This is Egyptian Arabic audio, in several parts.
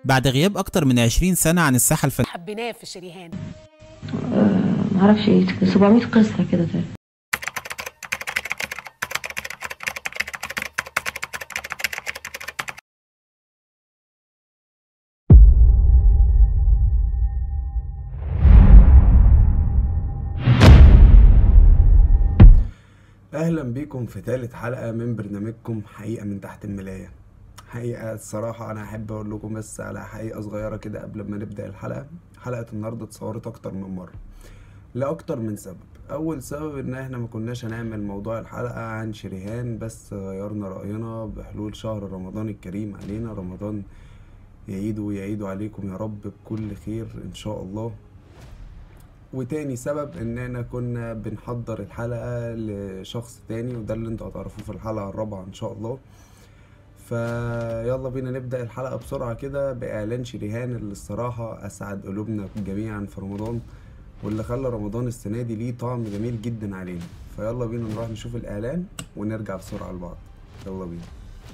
بعد غياب أكتر من 20 سنة عن الساحة الفنية حبيناه في شريهان آه، معرفش ايه 700 قصة كده تقريبا اهلا بيكم في تالت حلقة من برنامجكم حقيقة من تحت الملاية حقيقة الصراحة انا احب اقول لكم بس على حقيقة صغيرة كده قبل ما نبدأ الحلقة حلقة النهاردة اتصورت اكتر من مرة لأكتر من سبب اول سبب ان احنا ما كناش هنعمل موضوع الحلقة عن شريهان بس غيرنا رأينا بحلول شهر رمضان الكريم علينا رمضان يعيد ويعيد عليكم يا رب بكل خير ان شاء الله وتاني سبب اننا كنا بنحضر الحلقة لشخص تاني وده اللي انتوا هتعرفوه في الحلقة الرابعة ان شاء الله فيلا بينا نبدأ الحلقة بسرعة كده بإعلان شريهان اللي الصراحة أسعد قلوبنا جميعا في رمضان واللي خلى رمضان السنة دي ليه طعم جميل جدا علينا فيلا بينا نروح نشوف الإعلان ونرجع بسرعة لبعض يلا بينا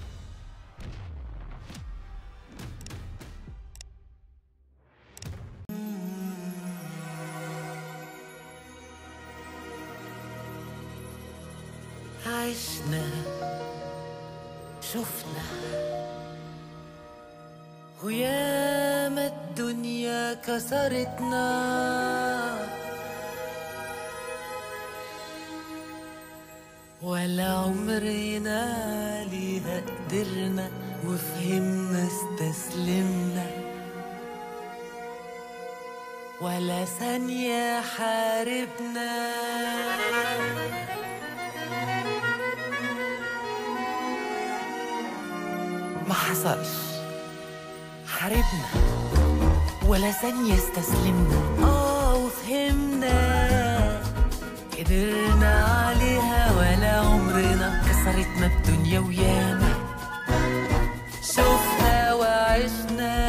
عشنا شفنا وياما الدنيا كسرتنا ولا عمرنا ليها قدرنا وفهمنا استسلمنا ولا ثانية حاربنا ما حصلش حاربنا ولا ثانية استسلمنا اه وفهمنا قدرنا عليها ولا عمرنا كسرتنا الدنيا وياما شفنا وعشنا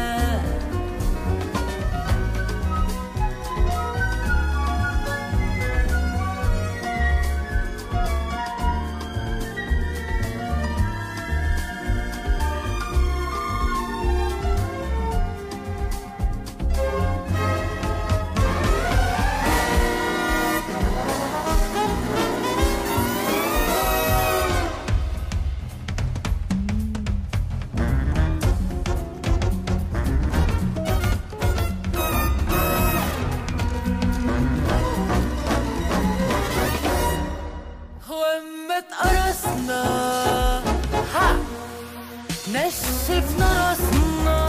واما اتقرصنا ها نشفنا راسنا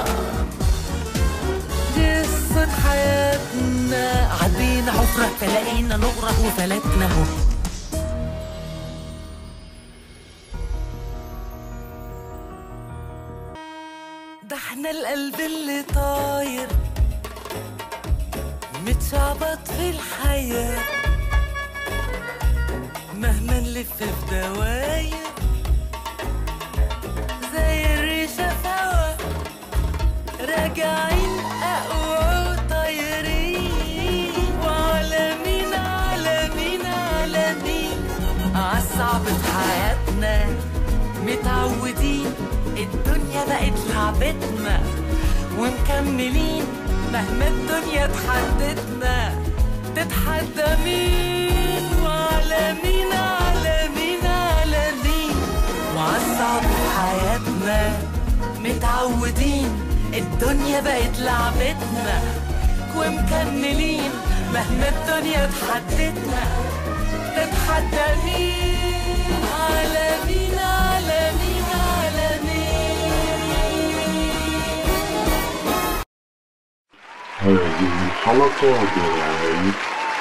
دي قصة حياتنا عدينا حفرة فلقينا نغرق وفلتنا اهو ده احنا القلب اللي طاير متشعبط في الحياه مهما نلف في دواير زي الريشة سوا راجعين أقوى وطايرين وعالمين عالمين عالمين عالصعب في حياتنا متعودين الدنيا بقت لعبتنا ومكملين مهما الدنيا تحدتنا تتحدى مين وعلى مين على مين على مين وعالصعب في حياتنا متعودين الدنيا بقت لعبتنا ومكملين مهما الدنيا تحدتنا تتحدى مين على مين على مين على مين هذه الحلقة برعاية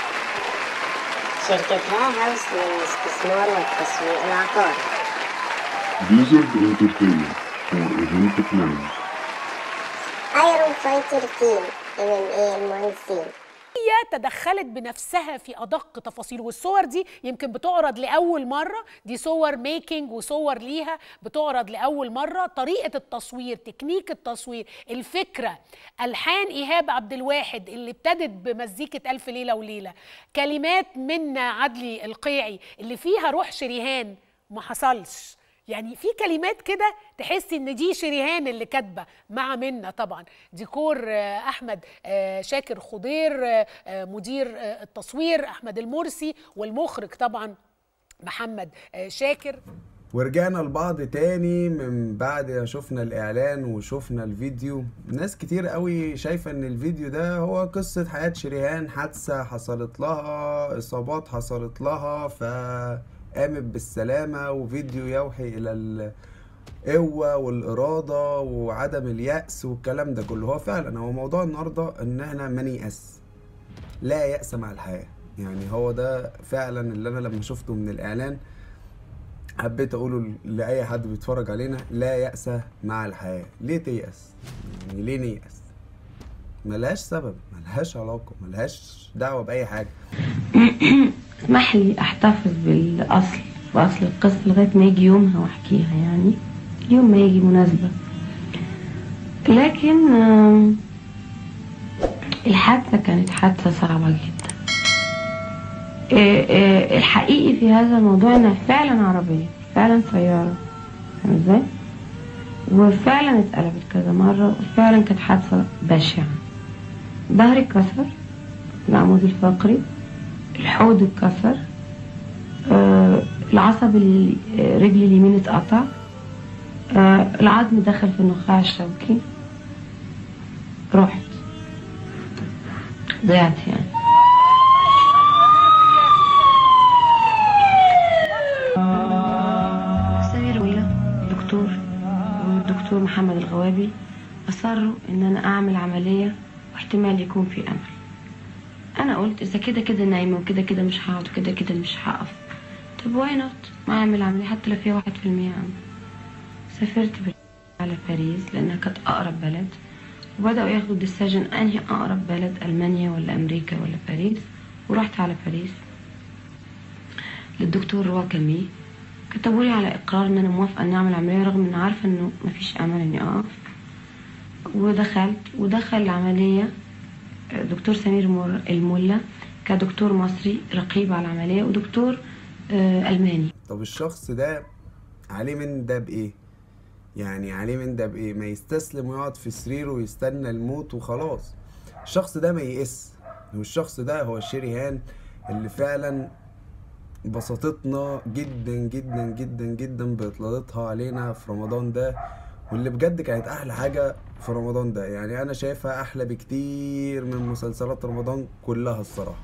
شركة لا هاوس للاستثمار والتسويق العقاري Blizzard Entertainment for Event Planning ايرون فايتر تيم ام ام اي المهندسين هي تدخلت بنفسها في ادق تفاصيل والصور دي يمكن بتعرض لاول مره دي صور ميكنج وصور ليها بتعرض لاول مره طريقه التصوير تكنيك التصوير الفكره الحان ايهاب عبد الواحد اللي ابتدت بمزيكه الف ليله وليله كلمات من عدلي القيعي اللي فيها روح شريهان ما حصلش يعني في كلمات كده تحسي ان دي شريهان اللي كاتبه مع منا طبعا ديكور آه، احمد آه، شاكر خضير آه، آه، مدير آه، التصوير احمد المرسي والمخرج طبعا محمد آه، شاكر ورجعنا لبعض تاني من بعد ما شفنا الاعلان وشفنا الفيديو ناس كتير قوي شايفة ان الفيديو ده هو قصة حياة شريهان حادثة حصلت لها اصابات حصلت لها فقامت بالسلامة وفيديو يوحي الى القوة والإرادة وعدم اليأس والكلام ده كله هو فعلا هو موضوع النهاردة ان احنا ما نيأس لا يأس مع الحياة يعني هو ده فعلا اللي انا لما شفته من الاعلان حبيت اقوله لاي حد بيتفرج علينا لا يأس مع الحياة ليه تيأس يعني ليه نيأس ملهاش سبب ملهاش علاقة ملهاش دعوة بأي حاجة اسمح لي احتفظ بالاصل باصل القصه لغايه ما يجي يومها واحكيها يعني يوم ما يجي مناسبه لكن آم، الحادثه كانت حادثه صعبه جدا آه، آه، الحقيقي في هذا الموضوع انها فعلا عربيه فعلا سياره فاهم ازاي وفعلا اتقلبت كذا مره وفعلا كانت حادثه بشعه ظهري اتكسر العمود الفقري الحوض اتكسر آه العصب ال- آه، رجلي اليمين اتقطع آه العظم دخل في النخاع الشوكي رحت ضيعت يعني سمير ويلا دكتور والدكتور محمد الغوابي أصروا إن أنا أعمل عملية واحتمال يكون في أمل انا قلت اذا كده كده نايمه وكده كده مش هقعد وكده كده مش هقف طب واي نوت ما اعمل عمليه حتى لو فيها واحد في المية عمل سافرت بال- على باريس لانها كانت اقرب بلد وبداوا ياخدوا ديسيجن انهي اقرب بلد المانيا ولا امريكا ولا باريس ورحت على باريس للدكتور روا كامي كتبوا لي على اقرار ان انا موافقه اني اعمل عمليه رغم ان عارفه انه مفيش امل اني اقف ودخلت ودخل العمليه دكتور سمير مر- الملا كدكتور مصري رقيب على العملية ودكتور آه، ألماني طب الشخص ده عليه من ده بإيه؟ يعني عليه من ده بإيه؟ ما يستسلم ويقعد في سريره ويستنى الموت وخلاص الشخص ده ما يئس والشخص ده هو شريهان اللي فعلا بسطتنا جدا جدا جدا جدا بإطلالتها علينا في رمضان ده واللي بجد كانت أحلى حاجة في رمضان ده يعني أنا شايفها أحلى بكتير من مسلسلات رمضان كلها الصراحة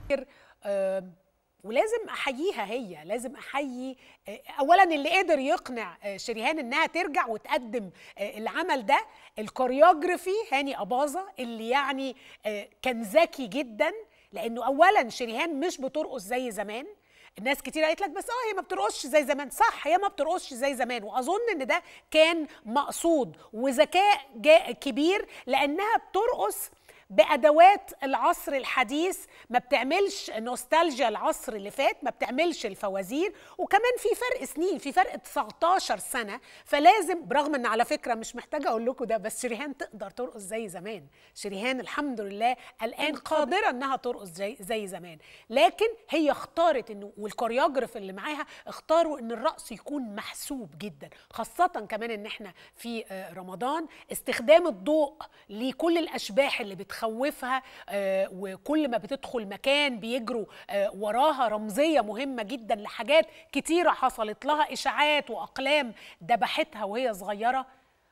آم، ولازم احييها هي لازم احيي آه، اولا اللي قدر يقنع آه، شريهان انها ترجع وتقدم آه، العمل ده الكوريوجرافي هاني اباظه اللي يعني آه، كان ذكي جدا لانه اولا شريهان مش بترقص زي زمان الناس كتير قالت لك بس اه هي ما بترقصش زي زمان صح هي ما بترقصش زي زمان واظن ان ده كان مقصود وذكاء جا- كبير لانها بترقص بادوات العصر الحديث ما بتعملش نوستالجيا العصر اللي فات ما بتعملش الفوازير وكمان في فرق سنين في فرق 19 سنه فلازم برغم ان على فكره مش محتاجه اقول لكم ده بس شريهان تقدر ترقص زي زمان شريهان الحمد لله الان قادره انها ترقص زي, زي زمان لكن هي اختارت انه والكوريوجراف اللي معاها اختاروا ان الرقص يكون محسوب جدا خاصه كمان ان احنا في آه، رمضان استخدام الضوء لكل الاشباح اللي بتخوفها آه، وكل ما بتدخل مكان بيجروا آه، وراها رمزيه مهمه جدا لحاجات كتيره حصلت لها اشاعات واقلام ذبحتها وهي صغيره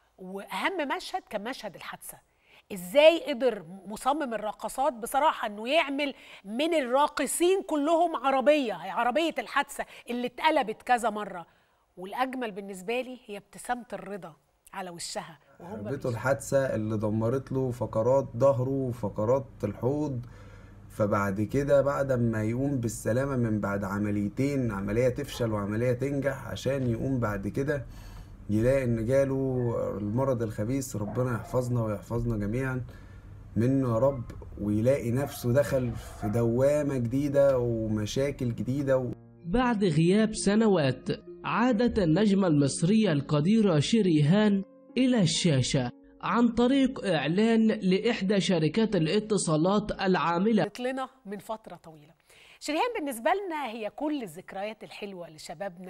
واهم مشهد كان مشهد الحادثه ازاي قدر مصمم الرقصات بصراحه انه يعمل من الراقصين كلهم عربيه هي عربيه الحادثه اللي اتقلبت كذا مره والاجمل بالنسبه لي هي ابتسامه الرضا على وشها وهم حبيته الحادثة اللي دمرت له فقرات ظهره وفقرات الحوض فبعد كده بعد ما يقوم بالسلامة من بعد عمليتين عملية تفشل وعملية تنجح عشان يقوم بعد كده يلاقي ان جاله المرض الخبيث ربنا يحفظنا ويحفظنا جميعا منه يا رب ويلاقي نفسه دخل في دوامة جديدة ومشاكل جديدة و... بعد غياب سنوات عادت النجمة المصرية القديرة شريهان إلى الشاشة عن طريق إعلان لإحدى شركات الاتصالات العاملة قالت لنا من فترة طويلة شريهان بالنسبة لنا هي كل الذكريات الحلوة لشبابنا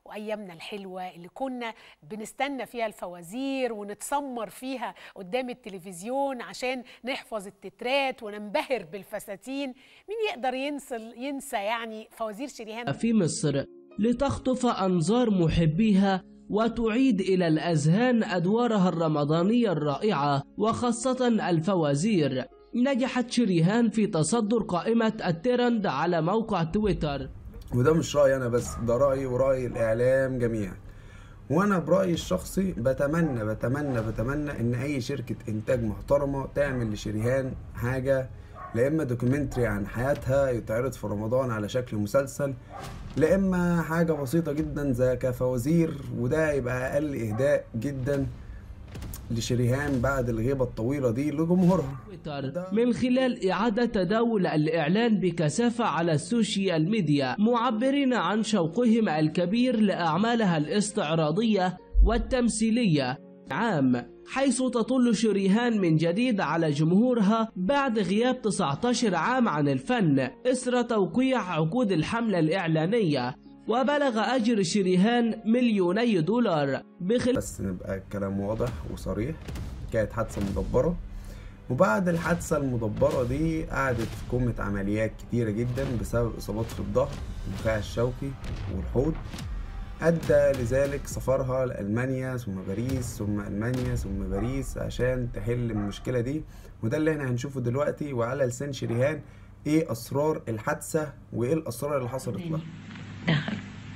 وايامنا الحلوه اللي كنا بنستنى فيها الفوازير ونتسمر فيها قدام التلفزيون عشان نحفظ التترات وننبهر بالفساتين مين يقدر ينسى ينسى يعني فوازير شريهان في مصر لتخطف أنظار محبيها وتعيد إلى الأذهان أدوارها الرمضانية الرائعة وخاصة الفوازير نجحت شريهان في تصدر قائمة الترند على موقع تويتر وده مش رأيي أنا بس ده رأيي ورأي الإعلام جميعا وأنا برأيي الشخصي بتمنى بتمنى بتمنى إن أي شركة إنتاج محترمة تعمل لشريهان حاجة لا إما دوكيومنتري عن حياتها يتعرض في رمضان على شكل مسلسل لا إما حاجة بسيطة جدا زي كفوازير وده يبقى أقل إهداء جدا لشريهان بعد الغيبة الطويلة دي لجمهورها تويتر من خلال إعادة تداول الإعلان بكثافة على السوشيال ميديا معبرين عن شوقهم الكبير لأعمالها الاستعراضية والتمثيلية عام حيث تطل شريهان من جديد على جمهورها بعد غياب 19 عام عن الفن إثر توقيع عقود الحملة الإعلانية وبلغ أجر شريهان مليوني دولار بخلاف بس نبقى الكلام واضح وصريح كانت حادثة مدبرة وبعد الحادثة المدبرة دي قعدت في كومة عمليات كتيرة جدا بسبب إصابات في الظهر والنخاع الشوكي والحوض أدى لذلك سفرها لألمانيا ثم باريس ثم ألمانيا ثم باريس عشان تحل المشكلة دي وده اللي احنا هنشوفه دلوقتي وعلى لسان شريهان ايه أسرار الحادثة وايه الأسرار اللي حصلت لها دخل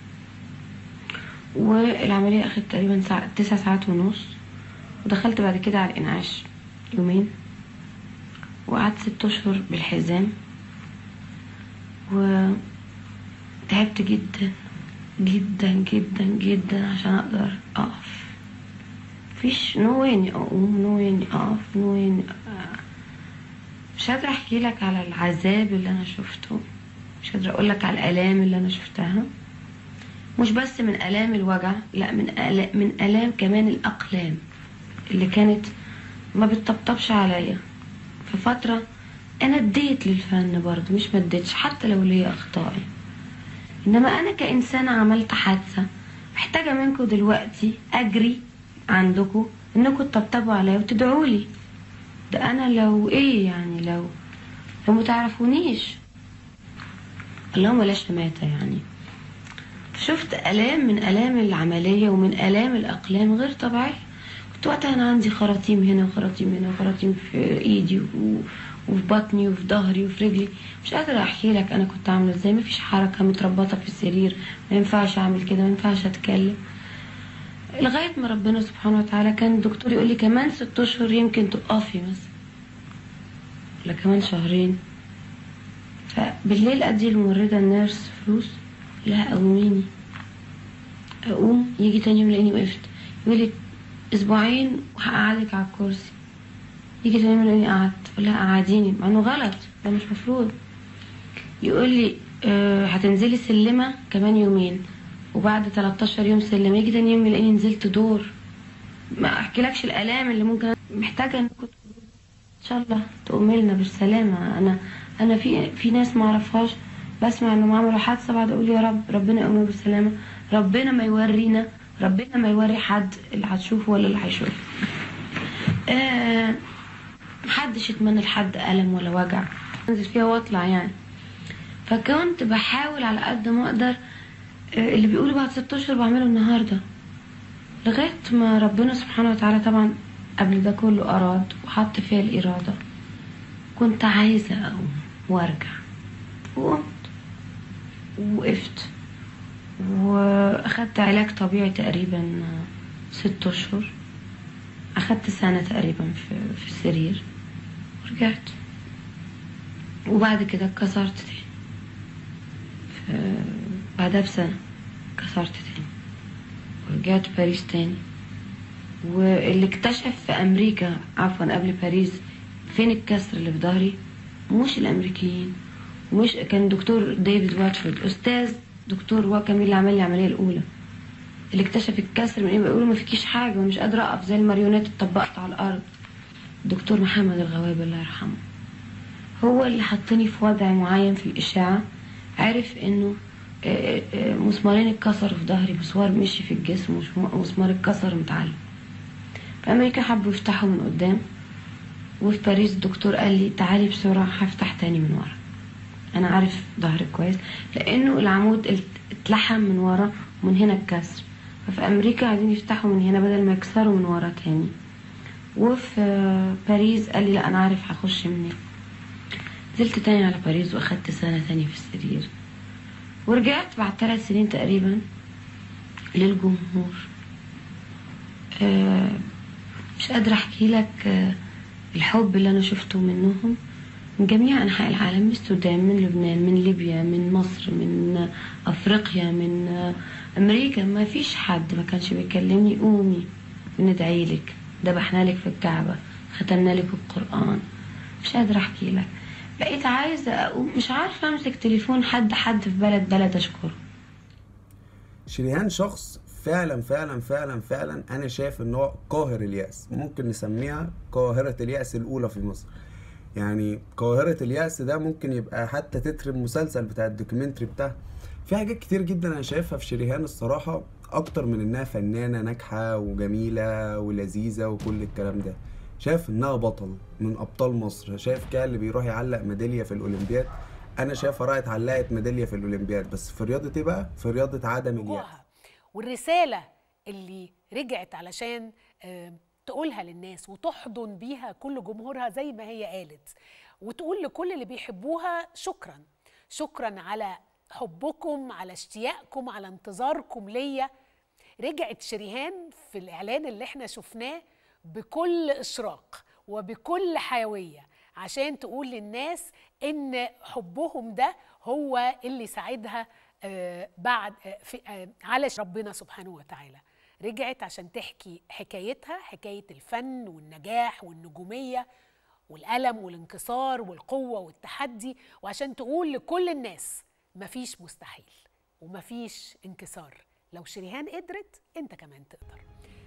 والعملية أخدت تقريبا ساعة تسع ساعات ونص ودخلت بعد كده على الإنعاش يومين وقعدت ست أشهر بالحزام وتعبت جدا جدا جدا جدا عشان أقدر أقف مفيش نو اني أقوم نو اني أقف نو اني مش قادرة أحكي لك على العذاب اللي أنا شفته مش قادرة أقول لك على الآلام اللي أنا شفتها مش بس من آلام الوجع لا من آلام من آلام كمان الأقلام اللي كانت ما بتطبطبش عليا في فترة أنا اديت للفن برضه مش ما اديتش حتى لو ليا أخطائي إنما أنا كإنسانة عملت حادثة محتاجة منكم دلوقتي أجري عندكم إنكم تطبطبوا عليا وتدعوا لي ده أنا لو إيه يعني لو لو متعرفونيش اللهم لا شماتة يعني شفت آلام من آلام العملية ومن آلام الأقلام غير طبيعية كنت وقتها أنا عندي خراطيم هنا وخراطيم هنا وخراطيم في إيدي و... وفي بطني وفي ظهري وفي رجلي مش قادرة أحكي لك أنا كنت عاملة إزاي مفيش حركة متربطة في السرير ما ينفعش أعمل كده ما ينفعش أتكلم لغاية ما ربنا سبحانه وتعالى كان الدكتور يقول لي كمان ست أشهر يمكن تقفي مثلا ولا كمان شهرين فبالليل أدي الممرضة النيرس فلوس لا قوميني اقوم يجي تاني يوم يلاقيني وقفت يقول لي اسبوعين وهقعدك على الكرسي يجي تاني يوم يلاقيني قعدت اقول لها قعديني مع انه غلط ده مش مفروض يقول لي أه هتنزلي سلمة كمان يومين وبعد 13 يوم سلمة يجي تاني يوم يلاقيني نزلت دور ما احكيلكش الالام اللي ممكن محتاجه انكم ان شاء الله تقومي لنا بالسلامه انا انا في في ناس ما اعرفهاش بسمع انهم عملوا حادثه بعد اقول يا رب ربنا يقومه بالسلامه ربنا ما يورينا ربنا ما يوري حد اللي هتشوفه ولا اللي هيشوفه آه محدش يتمنى لحد الم ولا وجع انزل فيها واطلع يعني فكنت بحاول على قد ما اقدر آه اللي بيقولوا بعد ست اشهر بعمله النهارده لغايه ما ربنا سبحانه وتعالى طبعا قبل ده كله اراد وحط فيها الاراده كنت عايزه اقوم وارجع وقمت وقفت واخدت علاج طبيعي تقريبا ست اشهر اخدت سنة تقريبا في, في السرير ورجعت وبعد كده اتكسرت تاني بعدها بسنة اتكسرت تاني ورجعت باريس تاني واللي اكتشف في امريكا عفوا قبل باريس فين الكسر اللي في ظهري مش الامريكيين مش كان دكتور ديفيد واتفورد استاذ دكتور هو كان اللي عمل لي العمليه الاولى اللي اكتشف الكسر من ايه بيقولوا ما فيكيش حاجه ومش قادره اقف زي الماريونات اتطبقت على الارض دكتور محمد الغوابي الله يرحمه هو اللي حطني في وضع معين في الاشاعه عرف انه آه، آه، مسمارين اتكسروا في ظهري مسمار مشي في الجسم ومش- ومسمار اتكسر متعلق في امريكا حبوا يفتحوا من قدام وفي باريس الدكتور قال لي تعالي بسرعه هفتح تاني من ورا انا عارف ظهري كويس لانه العمود ات- اتلحم من ورا ومن هنا الكسر ففي امريكا عايزين يفتحوا من هنا بدل ما يكسروا من ورا تاني وفي آه، باريس قال لي لا انا عارف هخش منين نزلت تاني على باريس واخدت سنه تاني في السرير ورجعت بعد ثلاث سنين تقريبا للجمهور آه، مش قادرة أحكي لك آه، الحب اللي أنا شفته منهم من جميع أنحاء العالم من السودان من لبنان من ليبيا من مصر من آه، أفريقيا من آه، أمريكا ما فيش حد ما كانش بيكلمني قومي بندعي لك ذبحنا لك في الكعبة ختمنا لك القرآن مش قادرة أحكي لك بقيت عايزة أقوم مش عارفة أمسك تليفون حد حد في بلد بلد أشكره شريهان شخص فعلا فعلا فعلا فعلا انا شايف ان هو قاهر اليأس ممكن نسميها قاهرة اليأس الاولى في مصر يعني قاهرة اليأس ده ممكن يبقى حتى تتر المسلسل بتاع الدوكيومنتري بتاعها في حاجات كتير جدا انا شايفها في شريهان الصراحة اكتر من انها فنانة ناجحة وجميلة ولذيذة وكل الكلام ده شايف انها بطل من ابطال مصر شايف كده اللي بيروح يعلق ميدالية في الاولمبياد انا شايفها راحت علقت ميدالية في الاولمبياد بس في رياضة ايه بقى في رياضة عدم اليأس رجوعها والرسالة اللي رجعت علشان آه، تقولها للناس وتحضن بيها كل جمهورها زي ما هي قالت وتقول لكل اللي بيحبوها شكرا شكرا على حبكم على اشتياقكم على انتظاركم ليا رجعت شريهان في الإعلان اللي احنا شفناه بكل إشراق وبكل حيوية عشان تقول للناس إن حبهم ده هو اللي ساعدها آه، بعد آه، في آه، على ربنا سبحانه وتعالى رجعت عشان تحكي حكايتها حكاية الفن والنجاح والنجومية والألم والانكسار والقوة والتحدي وعشان تقول لكل الناس مفيش مستحيل ومفيش انكسار لو شريهان قدرت انت كمان تقدر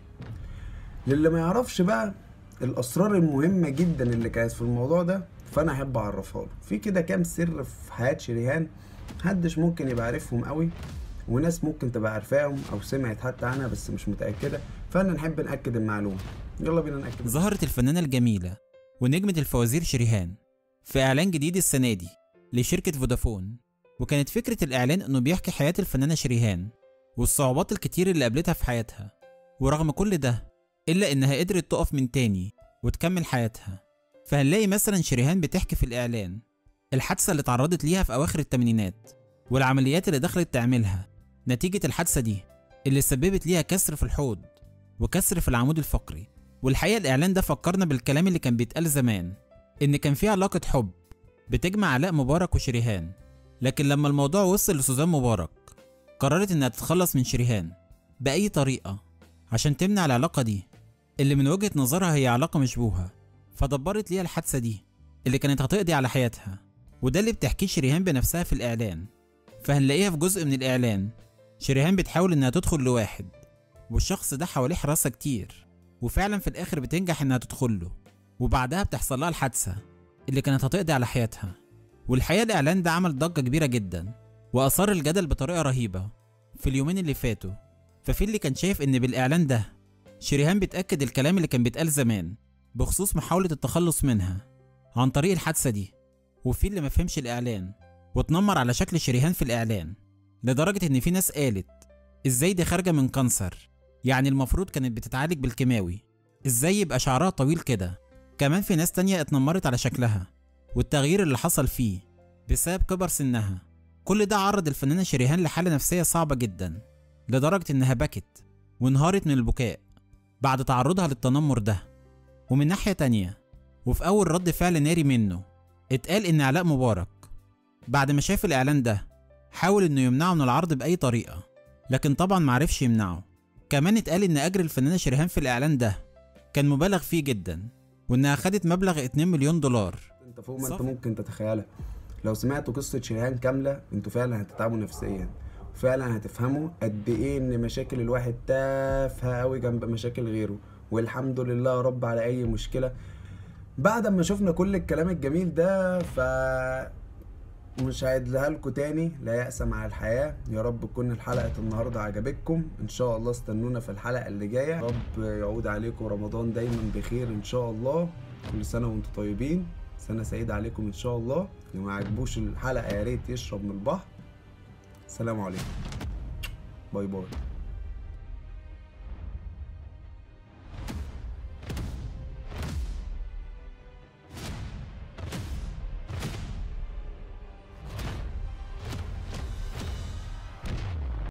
للي ما يعرفش بقى الاسرار المهمه جدا اللي كانت في الموضوع ده فانا احب اعرفها له في كده كام سر في حياه شريهان محدش ممكن يبقى عارفهم قوي وناس ممكن تبقى عارفاهم او سمعت حتى عنها بس مش متاكده فانا نحب ناكد المعلومه يلا بينا ناكد ظهرت الفنانة الجميلة ونجمة الفوازير شريهان في إعلان جديد السنة دي لشركة فودافون وكانت فكرة الإعلان إنه بيحكي حياة الفنانة شريهان والصعوبات الكتير اللي قابلتها في حياتها ورغم كل ده إلا إنها قدرت تقف من تاني وتكمل حياتها فهنلاقي مثلا شريهان بتحكي في الإعلان الحادثة اللي اتعرضت ليها في أواخر التمانينات والعمليات اللي دخلت تعملها نتيجة الحادثة دي اللي سببت ليها كسر في الحوض وكسر في العمود الفقري والحقيقة الإعلان ده فكرنا بالكلام اللي كان بيتقال زمان إن كان في علاقة حب بتجمع علاء مبارك وشريهان لكن لما الموضوع وصل لسوزان مبارك قررت إنها تتخلص من شريهان بأي طريقة عشان تمنع العلاقة دي اللي من وجهة نظرها هي علاقة مشبوهة فدبرت ليها الحادثة دي اللي كانت هتقضي على حياتها وده اللي بتحكيه شريهان بنفسها في الإعلان فهنلاقيها في جزء من الإعلان شريهان بتحاول إنها تدخل لواحد والشخص ده حواليه حراسة كتير وفعلا في الآخر بتنجح إنها تدخل له وبعدها بتحصل لها الحادثة اللي كانت هتقضي على حياتها والحقيقة الإعلان ده عمل ضجة كبيرة جدا وأثار الجدل بطريقة رهيبة في اليومين اللي فاتوا ففي اللي كان شايف إن بالإعلان ده شريهان بتأكد الكلام اللي كان بيتقال زمان بخصوص محاولة التخلص منها عن طريق الحادثة دي وفي اللي مفهمش الإعلان واتنمر على شكل شريهان في الإعلان لدرجة إن في ناس قالت إزاي دي خارجة من كانسر يعني المفروض كانت بتتعالج بالكيماوي إزاي يبقى شعرها طويل كده كمان في ناس تانية اتنمرت على شكلها والتغيير اللي حصل فيه بسبب كبر سنها كل ده عرض الفنانة شريهان لحالة نفسية صعبة جدا لدرجة إنها بكت وانهارت من البكاء بعد تعرضها للتنمر ده ومن ناحية تانية وفي أول رد فعل ناري منه اتقال إن علاء مبارك بعد ما شاف الإعلان ده حاول إنه يمنعه من العرض بأي طريقة لكن طبعا معرفش يمنعه كمان اتقال إن أجر الفنانة شريهان في الإعلان ده كان مبالغ فيه جدا وإنها خدت مبلغ 2 مليون دولار انت فوق ما انت صف. ممكن تتخيلها لو سمعتوا قصة شريهان كاملة انتوا فعلا هتتعبوا نفسيا وفعلا هتفهموا قد ايه ان مشاكل الواحد تافهة قوي جنب مشاكل غيره والحمد لله يا رب على اي مشكلة بعد ما شفنا كل الكلام الجميل ده ف ومش هعيدها لكم تاني لا يأس مع الحياة يا رب تكون الحلقة النهاردة عجبتكم ان شاء الله استنونا في الحلقة اللي جاية يا رب يعود عليكم رمضان دايما بخير ان شاء الله كل سنة وانتم طيبين سنة سعيدة عليكم ان شاء الله اللي ما عجبوش الحلقة يا ريت يشرب من البحر سلام عليكم باي باي